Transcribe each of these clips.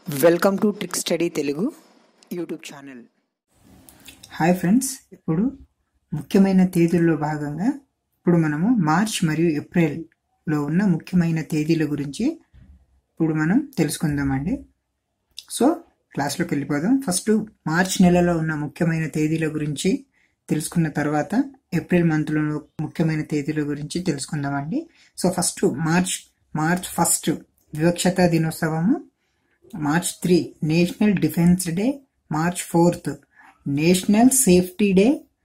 welcome to trick study Telugu YouTube channel hi friends ఇప్పుడు ముఖ్యమైన తేదీల్లో భాగంగా ఇప్పుడు మనము మార్చ్ మరియు ఏప్రిల్లో ఉన్న ముఖ్యమైన తేదీల గురించి ఇప్పుడు మనం తెలుసుకుందామండి సో క్లాస్లోకి వెళ్ళిపోదాం ఫస్ట్ మార్చ్ నెలలో ఉన్న ముఖ్యమైన తేదీల గురించి తెలుసుకున్న తర్వాత ఏప్రిల్ మంత్లో ముఖ్యమైన తేదీల గురించి తెలుసుకుందామండి so first March March first వివక్షత దినోత్సవము March three national defence day March fourth national safety day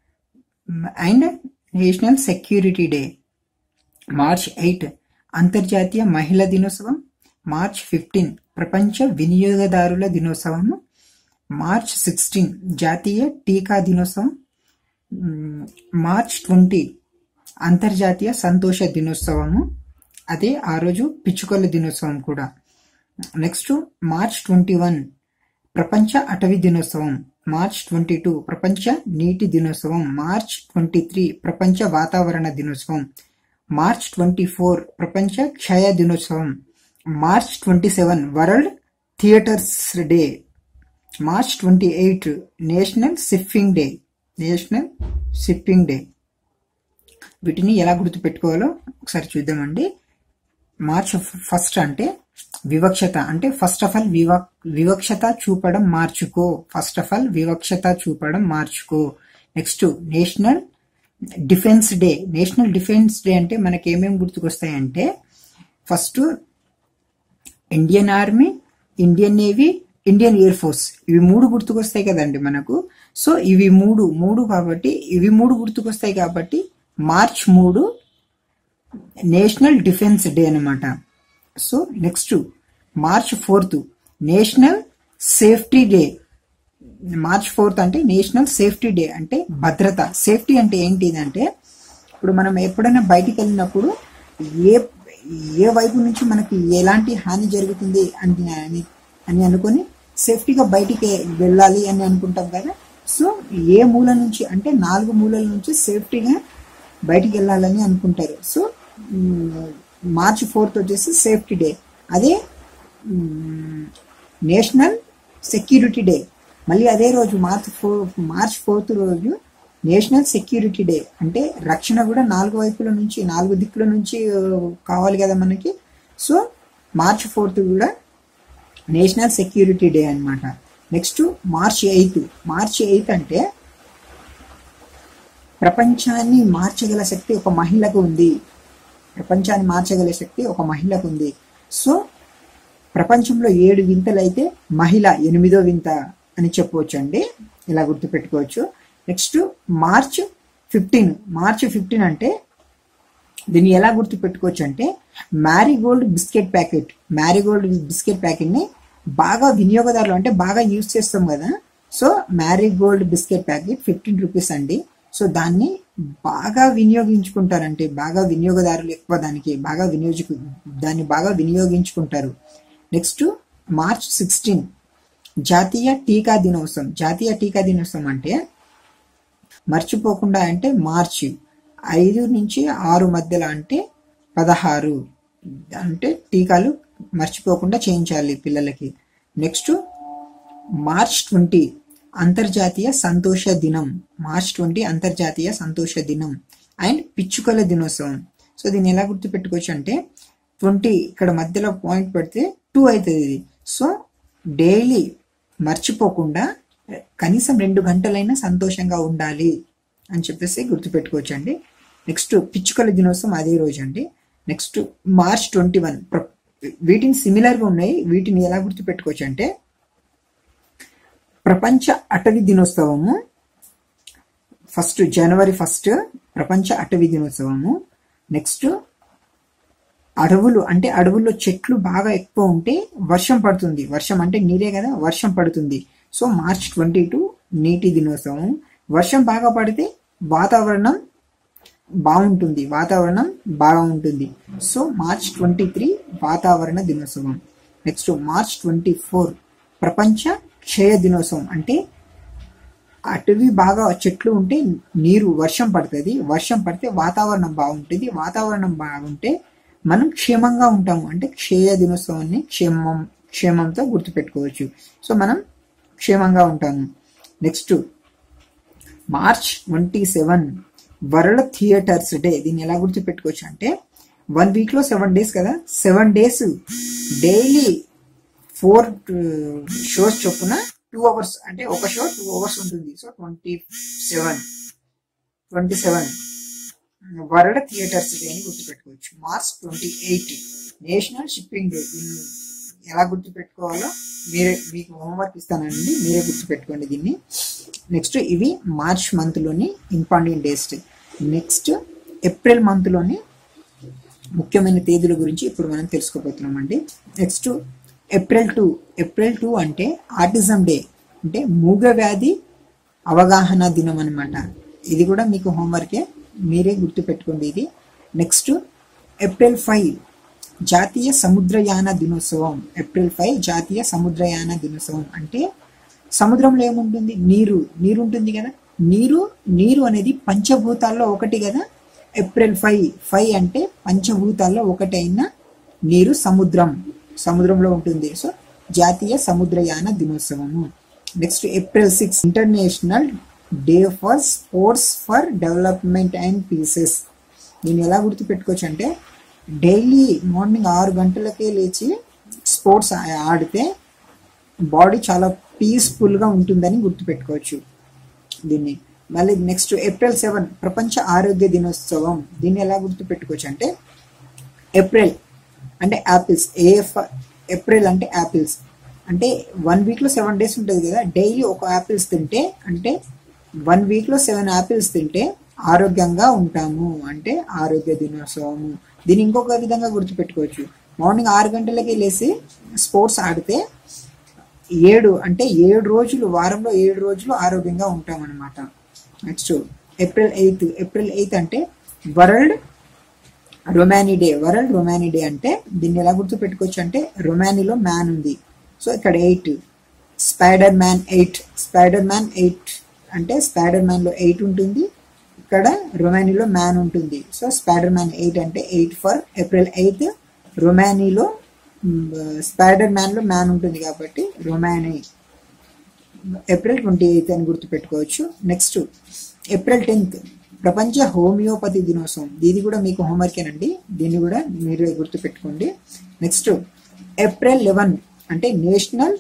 and national security day March eight అంతర్జాతీయ మహిళా దినోత్సవం మార్చ్ ఫిఫ్టీన్ ప్రపంచ వినియోగదారుల దినోత్సవము మార్చ్ సిక్స్టీన్ జాతీయ టీకా దినోత్సవం మ్, మార్చ్ ట్వంటీ అంతర్జాతీయ సంతోష దినోత్సవము అదే ఆ రోజు పిచ్చుకల దినోత్సవం కూడా నెక్స్ట్ మార్చ్ ట్వంటీ వన్ ప్రపంచ అటవీ దినోత్సవం మార్చ్ ట్వంటీ టూ ప్రపంచ నీటి దినోత్సవం మార్చ్ ట్వంటీ త్రీ ప్రపంచ వాతావరణ దినోత్సవం మార్చ్ ట్వంటీ ఫోర్ ప్రపంచ క్షయ దినోత్సవం March twenty seven world theatres day March twenty eight national shipping day national shipping day వీటిని ఎలా గుర్తుపెట్టుకోవాలో ఒకసారి చూద్దామండి మార్చ్ ఫస్ట్ అంటే వివక్షత అంటే ఫస్ట్ ఆఫ్ ఆల్ వివ వివక్షత చూపడం మార్చుకో ఫస్ట్ ఆఫ్ ఆల్ వివక్షత చూపడం మార్చుకో next national defence day national defence day అంటే మనకి ఏమేమి గుర్తుకొస్తాయంటే first Indian army Indian navy Indian air force ఇవి మూడు గుర్తుకొస్తాయి కదండి మనకు సో ఇవి మూడు మూడు కాబట్టి ఇవి మూడు గుర్తుకొస్తాయి కాబట్టి మార్చ్ మూడు నేషనల్ డిఫెన్స్ డే అన్నమాట so next March fourth national safety day March fourth అంటే నేషనల్ సేఫ్టీ డే అంటే భద్రత సేఫ్టీ అంటే ఏంటిదంటే ఇప్పుడు మనం ఎప్పుడైనా బయటికి వెళ్ళినప్పుడు ఏ ఏ వైపు నుంచి మనకి ఎలాంటి హాని జరుగుతుంది అని అని అని అనుకొని సేఫ్టీగా బయటికి వెళ్ళాలి అని అనుకుంటాం కదా సో ఏ మూల నుంచి అంటే నాలుగు మూలల నుంచి సేఫ్టీగా బయటికి వెళ్ళాలని అనుకుంటారు సో మ్, మార్చ్ ఫోర్త్ వచ్చేసి సేఫ్టీ డే అదే మ్, నేషనల్ సెక్యూరిటీ డే మళ్ళీ అదే రోజు మార్చ్ ఫోర్ మార్చ్ ఫోర్త్ రోజు నేషనల్ సెక్యూరిటీ డే అంటే రక్షణ కూడా నాలుగు వైపుల నుంచి నాలుగు దిక్కుల నుంచి ఆ, కావాలి కదా మనకి సో మార్చ్ ఫోర్త్ కూడా నేషనల్ సెక్యూరిటీ డే అన్నమాట next March eighth March eighth అంటే ప్రపంచాన్ని మార్చగల శక్తి ఒక మహిళకు ఉంది ప్రపంచాన్ని మార్చగల శక్తి ఒక మహిళకు ఉంది సో ప్రపంచంలో ఏడు వింతలైతే మహిళ ఎనిమిదో వింత అని చెప్పవచ్చు అండి ఇలా గుర్తుపెట్టుకోవచ్చు next March fifteen March fifteen అంటే దీన్ని ఎలా గుర్తుపెట్టుకోవచ్చు అంటే marigold biscuit packet marigold biscuit ప్యాకెట్ని బాగా వినియోగదారులు అంటే బాగా యూజ్ చేస్తాం కదా so marigold biscuit packet fifteen rupees అండి సో దాన్ని బాగా వినియోగించుకుంటారంటే బాగా వినియోగదారులు ఎక్కువ దానికి బాగా వినియోజకు దాన్ని బాగా వినియోగించుకుంటారు నెక్స్ట్ మార్చ్ సిక్స్టీన్ జాతీయ టీకా దినోత్సవం జాతీయ టీకా దినోత్సవం అంటే మర్చిపోకుండా అంటే మార్చి ఐదు నుంచి ఆరు మధ్యలో అంటే పదహారు అంటే టీకాలు మర్చిపోకుండా చేయించాలి పిల్లలకి నెక్స్ట్ మార్చ్ ట్వంటీ అంతర్జాతీయ సంతోష దినం మార్చ్ ట్వంటీ అంతర్జాతీయ సంతోష దినం అండ్ పిచ్చుకల దినోత్సవం సో దీన్ని ఎలా గుర్తుపెట్టుకోవచ్చు అంటే ట్వంటీ ఇక్కడ మధ్యలో పాయింట్ పెడితే టూ అవుతుంది ఇది సో డైలీ మర్చిపోకుండా కనీసం రెండు గంటలైనా సంతోషంగా ఉండాలి అని చెప్పేసి గుర్తుపెట్టుకోవచ్చు అండి నెక్స్ట్ పిచ్చుకల దినోత్సవం అదే రోజు అండి నెక్స్ట్ మార్చ్ ట్వంటీ వన్ వీటిని సిమిలర్గా ఉన్నాయి వీటిని ఎలా గుర్తుపెట్టుకోవచ్చు అంటే ప్రపంచ అటవీ దినోత్సవము ఫస్ట్ జనవరి ఫస్ట్ ప్రపంచ అటవీ దినోత్సవము నెక్స్ట్ అడవులు అంటే అడవుల్లో చెట్లు బాగా ఎక్కువ ఉంటే వర్షం పడుతుంది వర్షం అంటే నీరే కదా వర్షం పడుతుంది సో మార్చ్ ట్వంటీ టూ నీటి దినోత్సవం వర్షం బాగా పడితే వాతావరణం బాగుంటుంది వాతావరణం బాగా ఉంటుంది సో మార్చ్ ట్వంటీ త్రీ వాతావరణ దినోత్సవం నెక్స్ట్ మార్చ్ ట్వంటీ ఫోర్ ప్రపంచ క్షయ దినోత్సవం అంటే అటవీ బాగా చెట్లు ఉంటే నీరు వర్షం పడుతుంది వర్షం పడితే వాతావరణం బాగుంటుంది వాతావరణం బాగుంటే మనం క్షేమంగా ఉంటాము అంటే క్షయ దినోత్సవాన్ని క్షేమం క్షేమంతో గుర్తుపెట్టుకోవచ్చు సో మనం క్షేమంగా ఉంటాము next March twenty seven world theatres day దీన్ని ఎలా గుర్తుపెట్టుకోవచ్చు అంటే వన్ వీక్ లో సెవెన్ డేస్ కదా seven days daily four shows చొప్పున టూ అవర్స్ అంటే ఒక షో టూ అవర్స్ ఉంటుంది so twenty seven twenty seven world theatres day అని గుర్తుపెట్టుకోవచ్చు March twenty eight national shipping day దీన్ని ఎలా గుర్తుపెట్టుకోవాలో మీరే మీకు హోంవర్క్ ఇస్తానండి మీరే గుర్తుపెట్టుకోండి దీన్ని నెక్స్ట్ ఇవి మార్చ్ మంత్లోని ఇంపార్టెంట్ డేస్ నెక్స్ట్ ఏప్రిల్ మంత్లోని ముఖ్యమైన తేదీల గురించి ఇప్పుడు మనం తెలుసుకోబోతున్నాం అండి next April two April two అంటే ఆటిజం డే అంటే మూగ వ్యాధి అవగాహన దినం అనమాట ఇది కూడా మీకు హోంవర్కే మీరే గుర్తుపెట్టుకోండి ఇది నెక్స్ట్ ఏప్రిల్ ఫైవ్ జాతీయ సముద్రయాన దినోత్సవం ఏప్రిల్ ఫైవ్ జాతీయ సముద్రయాన దినోత్సవం అంటే సముద్రంలో ఏముంటుంది నీరు నీరు ఉంటుంది కదా నీరు నీరు అనేది పంచభూతాల్లో ఒకటి కదా ఏప్రిల్ ఫైవ్ ఫైవ్ అంటే పంచభూతాల్లో ఒకటి అయిన నీరు సముద్రం సముద్రంలో ఉంటుంది సో జాతీయ సముద్రయాన దినోత్సవము next April six international day for sports for development and pieces నేను ఎలా గుర్తుపెట్టుకోవచ్చు అంటే డైలీ మార్నింగ్ ఆరు గంటలకే లేచి స్పోర్ట్స్ ఆడితే బాడీ చాలా పీస్ఫుల్గా ఉంటుందని గుర్తుపెట్టుకోవచ్చు దీన్ని మళ్ళీ నెక్స్ట్ ఏప్రిల్ సెవెన్ ప్రపంచ ఆరోగ్య దినోత్సవం దీన్ని ఎలా గుర్తుపెట్టుకోవచ్చు అంటే ఏప్రిల్ అంటే యాపిల్స్ ఏ ఏప్రిల్ అంటే యాపిల్స్ అంటే వన్ వీక్లో సెవెన్ డేస్ ఉంటుంది కదా డైలీ ఒక యాపిల్స్ తింటే అంటే వన్ వీక్లో సెవెన్ యాపిల్స్ తింటే ఆరోగ్యంగా ఉంటాము అంటే ఆరోగ్య దినోత్సవము దీన్ని ఇంకొక విధంగా గుర్తుపెట్టుకోవచ్చు మార్నింగ్ ఆరు గంటలకి లేచి స్పోర్ట్స్ ఆడితే ఏడు అంటే ఏడు రోజులు వారంలో ఏడు రోజులు ఆరోగ్యంగా ఉంటాం అనమాట next April eighth April eighth అంటే world Romani day world Romani day అంటే దీన్ని ఎలా గుర్తుపెట్టుకోవచ్చు అంటే రొమానీలో మ్యాన్ ఉంది సో ఇక్కడ eight spider man eight spider man eight అంటే స్పైడర్ మ్యాన్లో ఎయిట్ ఉంటుంది ఇక్కడ రొమానీలో మ్యాన్ ఉంటుంది సో స్పైడర్ మ్యాన్ ఎయిట్ అంటే ఎయిట్ ఫర్ ఏప్రిల్ ఎయిత్ రొమానీలో స్పైడర్ మ్యాన్లో మ్యాన్ ఉంటుంది కాబట్టి రొమానీ ఏప్రిల్ ట్వంటీ ఎయిత్ అని గుర్తుపెట్టుకోవచ్చు నెక్స్ట్ ఏప్రిల్ టెన్త్ ప్రపంచ హోమియోపతి దినోత్సవం ఇది కూడా మీకు హోంవర్కేనండి దీన్ని కూడా మీరు గుర్తుపెట్టుకోండి నెక్స్ట్ ఏప్రిల్ లెవెన్ అంటే national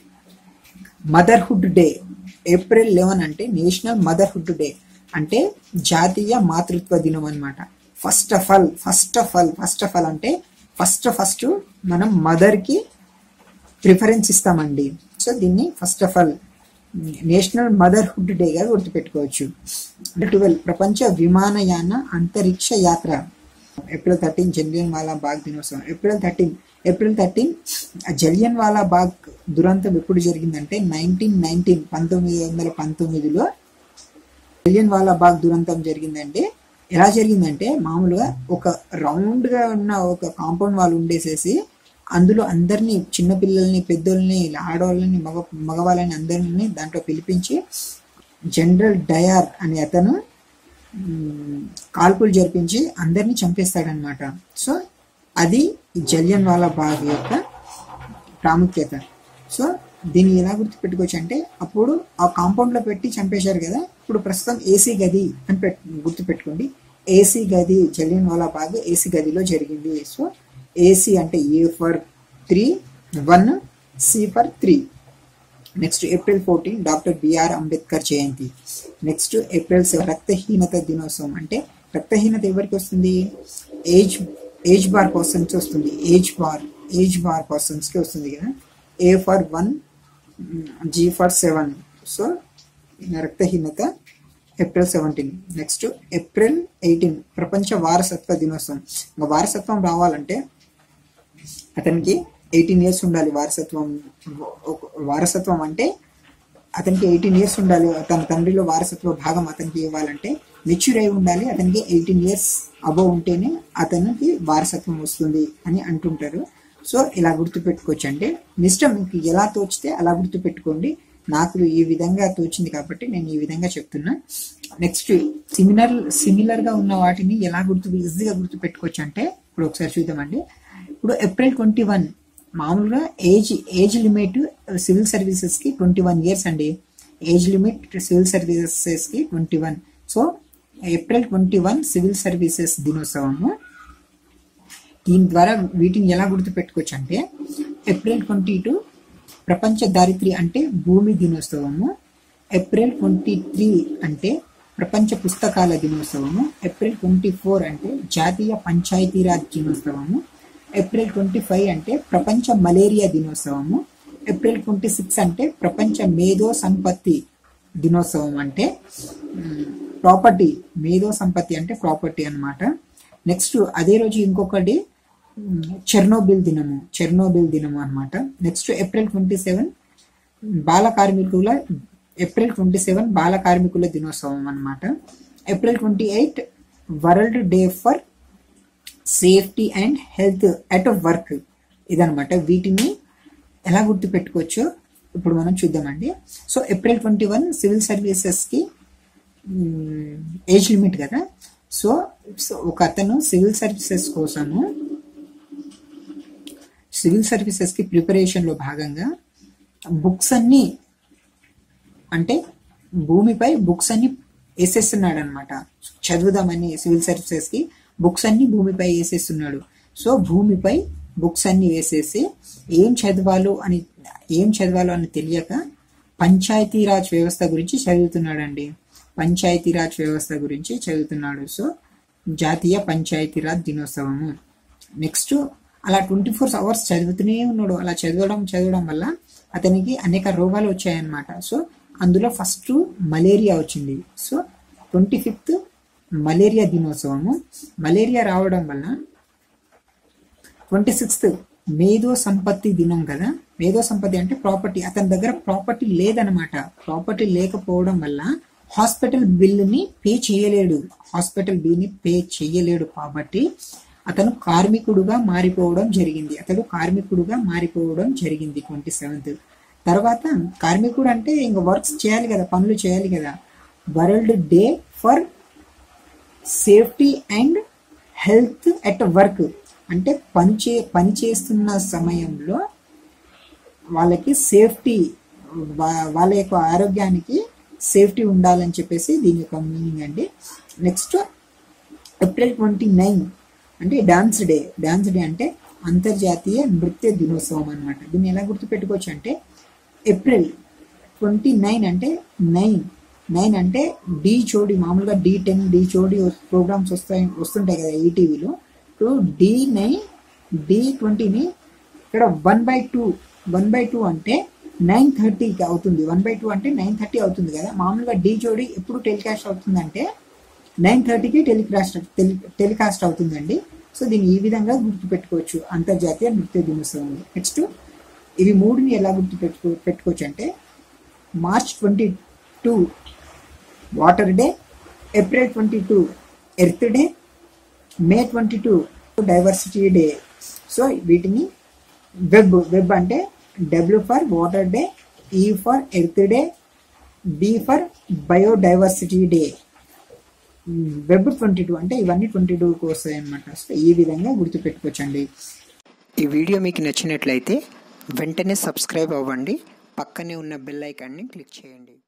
motherhood day April eleven అంటే నేషనల్ మదర్హుడ్ డే అంటే జాతీయ మాతృత్వ దినం అనమాట first of all first of all first of all అంటే ఫస్ట్ ఫస్ట్ మనం మదర్కి ప్రిఫరెన్స్ ఇస్తామండి సో దీన్ని first of all national motherhood డేగా గుర్తుపెట్టుకోవచ్చు అంటే ట్వెల్వ్ ప్రపంచ విమానయాన అంతరిక్ష యాత్ర April thirteen Jallianwala Bagh దినోత్సవం April thirteen April thirteen Jallianwala Bagh దురంతం ఎప్పుడు జరిగిందంటే నైన్టీన్ నైన్టీన్ పంతొమ్మిది వందల పంతొమ్మిదిలో జలియన్ వాలా బాగ్ దురంతం జరిగిందంటే ఎలా జరిగిందంటే మామూలుగా ఒక రౌండ్ గా ఉన్న ఒక కాంపౌండ్ వాళ్ళు ఉండేసేసి అందులో అందరినీ చిన్నపిల్లల్ని పెద్దోళ్ళని ఆడవాళ్ళని మగ మగవాళ్ళని అందరినీ దాంట్లో పిలిపించి జనరల్ డయార్ అనే అతను మ్, కాల్పులు జరిపించి అందరినీ చంపేస్తాడనమాట సో అది జలియన్ వాలా బాగ్ యొక్క ప్రాముఖ్యత సో దీన్ని ఎలా గుర్తుపెట్టుకోవచ్చు అంటే అప్పుడు ఆ కాంపౌండ్ లో పెట్టి చంపేశారు కదా ఇప్పుడు ప్రస్తుతం ఏసీ గది అని పెట్ గుర్తుపెట్టుకోండి ఏసీ గది జలియన్ వాలా బాగ్ ఏసీ గదిలో జరిగింది సో ఏసీ అంటే A for three one C for three next April fourteen doctor BR Ambedkar Jayanti next April seven రక్తహీనత దినోత్సవం అంటే రక్తహీనత ఎవరికి వస్తుంది ఏజ్ ఏజ్ బార్ పర్సన్స్ వస్తుంది age bar age bar persons కి వస్తుంది కదా A for one G for seven so రక్తహీనత April seventeen next April eighteen ప్రపంచ వారసత్వ దినోత్సవం ఇంకా వారసత్వం రావాలంటే అతనికి ఎయిటీన్ ఇయర్స్ ఉండాలి వారసత్వం ఒక- వారసత్వం అంటే అతనికి ఎయిటీన్ ఇయర్స్ ఉండాలి తన తండ్రిలో వారసత్వ భాగం అతనికి ఇవ్వాలంటే మెచ్యూర్ అయి ఉండాలి అతనికి ఎయిటీన్ ఇయర్స్ అబవ్ ఉంటేనే అతనికి వారసత్వం వస్తుంది అని అంటుంటారు సో ఇలా గుర్తుపెట్టుకోవచ్చు అంటే మీ ఇష్టం మీకు ఎలా తోచితే అలా గుర్తుపెట్టుకోండి నాకు ఈ విధంగా తోచింది కాబట్టి నేను ఈ విధంగా చెప్తున్నా నెక్స్ట్ సిమిలర్ సిమిలర్ గా ఉన్న వాటిని ఎలా గుర్తు ఈజీగా గుర్తు పెట్టుకోవచ్చు అంటే ఇప్పుడు ఒకసారి చూద్దామండి ఇప్పుడు ఏప్రిల్ ట్వంటీ వన్ మామూలుగా ఏజ్ ఏజ్ లిమిట్ సివిల్ సర్వీసెస్కి ట్వంటీ వన్ ఇయర్స్ అండి ఏజ్ లిమిట్ సివిల్ సర్వీసెస్కి twenty one so April twenty one civil services దినోత్సవము దీని ద్వారా వీటిని ఎలా గుర్తుపెట్టుకోవచ్చు అంటే ఏప్రిల్ ట్వంటీ టూ ప్రపంచ దారిద్ర్య అంటే భూమి దినోత్సవము ఏప్రిల్ ట్వంటీ త్రీ అంటే ప్రపంచ పుస్తకాల దినోత్సవము ఏప్రిల్ ట్వంటీ ఫోర్ అంటే జాతీయ పంచాయతీరాజ్ దినోత్సవము ఏప్రిల్ ట్వంటీ ఫైవ్ అంటే ప్రపంచ మలేరియా దినోత్సవము ఏప్రిల్ ట్వంటీ సిక్స్ అంటే ప్రపంచ మేధో సంపత్తి దినోత్సవం అంటే ప్రాపర్టీ మేధో సంపత్తి అంటే ప్రాపర్టీ అన్నమాట నెక్స్ట్ అదే రోజు ఇంకొకటి మ్, చెర్నోబిల్ దినము చెర్నోబిల్ దినము అన్నమాట నెక్స్ట్ ఏప్రిల్ ట్వంటీ సెవెన్ బాల కార్మికుల ఏప్రిల్ ట్వంటీ సెవెన్ బాల కార్మికుల దినోత్సవం అన్నమాట April twenty eight world day for safety and health at work ఇదనమాట వీటిని ఎలా గుర్తు పెట్టుకోవచ్చో ఇప్పుడు మనం చూద్దామండి so April twenty one civil సర్వీసెస్కి ఏజ్ లిమిట్ కదా సో సో ఒక అతను సివిల్ సర్వీసెస్ కోసము సివిల్ సర్వీసెస్కి ప్రిపరేషన్లో భాగంగా బుక్స్ అన్నీ అంటే భూమిపై బుక్స్ అన్ని వేసేస్తున్నాడు అనమాట చదువుదామని సివిల్ సర్వీసెస్ కి బుక్స్ అన్ని భూమిపై వేసేస్తున్నాడు సో భూమిపై బుక్స్ అన్ని వేసేసి ఏం చదవాలో అని ఏం చదవాలో అని తెలియక పంచాయతీరాజ్ వ్యవస్థ గురించి చదువుతున్నాడండి పంచాయతీరాజ్ వ్యవస్థ గురించి చదువుతున్నాడు సో జాతీయ పంచాయతీరాజ్ దినోత్సవము నెక్స్ట్ అలా ట్వంటీ ఫోర్ అవర్స్ చదువుతూనే ఉన్నాడు అలా చదవడం చదవడం వల్ల అతనికి అనేక రోగాలు వచ్చాయన్నమాట సో అందులో ఫస్ట్ మలేరియా వచ్చింది సో ట్వంటీ ఫిఫ్త్ మలేరియా దినోత్సవము మలేరియా రావడం వల్ల ట్వంటీ సిక్స్త్ మేధో సంపత్తి దినం కదా మేధో సంపత్తి అంటే ప్రాపర్టీ అతని దగ్గర ప్రాపర్టీ లేదనమాట ప్రాపర్టీ లేకపోవడం వల్ల హాస్పిటల్ బిల్లుని పే చేయలేడు హాస్పిటల్ బిల్ని పే చేయలేడు కాబట్టి అతను కార్మికుడుగా మారిపోవడం జరిగింది అతడు కార్మికుడుగా మారిపోవడం జరిగింది ట్వంటీ సెవెంత్ తర్వాత కార్మికుడు అంటే ఇంకా వర్క్స్ చేయాలి కదా పనులు చేయాలి కదా world day for safety and health at work అంటే పని చే పని చేస్తున్న సమయంలో వాళ్ళకి సేఫ్టీ వాళ్ళ యొక్క ఆరోగ్యానికి సేఫ్టీ ఉండాలని చెప్పేసి దీని యొక్క మీనింగ్ అండి నెక్స్ట్ ఏప్రిల్ ట్వంటీ నైన్ అంటే డాన్స్ డే డాన్స్ డే అంటే అంతర్జాతీయ నృత్య దినోత్సవం అనమాట దీన్ని ఎలా గుర్తుపెట్టుకోవచ్చు అంటే ఏప్రిల్ ట్వంటీ నైన్ అంటే నైన్ నైన్ అంటే డి చోడి మామూలుగా డి టెన్ డి చోడి ప్రోగ్రామ్స్ వస్తాయి వస్తుంటాయి కదా ఈటీవీలో ఇప్పుడు డి నైన్ డి ట్వంటీని ఇక్కడ one by two one by two అంటే నైన్ థర్టీకి అవుతుంది వన్ బై టూ అంటే నైన్ థర్టీ అవుతుంది కదా మామూలుగా డి జోడి ఎప్పుడు టెలికాస్ట్ అవుతుందంటే నైన్ థర్టీకి టెలికాస్ట్ టెలి టెలికాస్ట్ అవుతుందండి సో దీన్ని ఈ విధంగా గుర్తుపెట్టుకోవచ్చు అంతర్జాతీయ నృత్య దినోత్సవం నెక్స్ట్ ఇవి మూడుని ఎలా గుర్తు పెట్టుకో పెట్టుకోవచ్చు అంటే March twenty two water day April twenty two earth day May twenty two diversity day so వీటిని వెబ్ వెబ్ అంటే W for water day E for earth day B for biodiversity day web twenty two అంటే ఇవన్నీ twenty టూకి వస్తాయి అనమాట so ఈ విధంగా గుర్తుపెట్టుకోవచ్చండి ఈ వీడియో మీకు నచ్చినట్లయితే వెంటనే సబ్స్క్రైబ్ అవ్వండి పక్కనే ఉన్న బెల్ ఐకాన్ని క్లిక్ చేయండి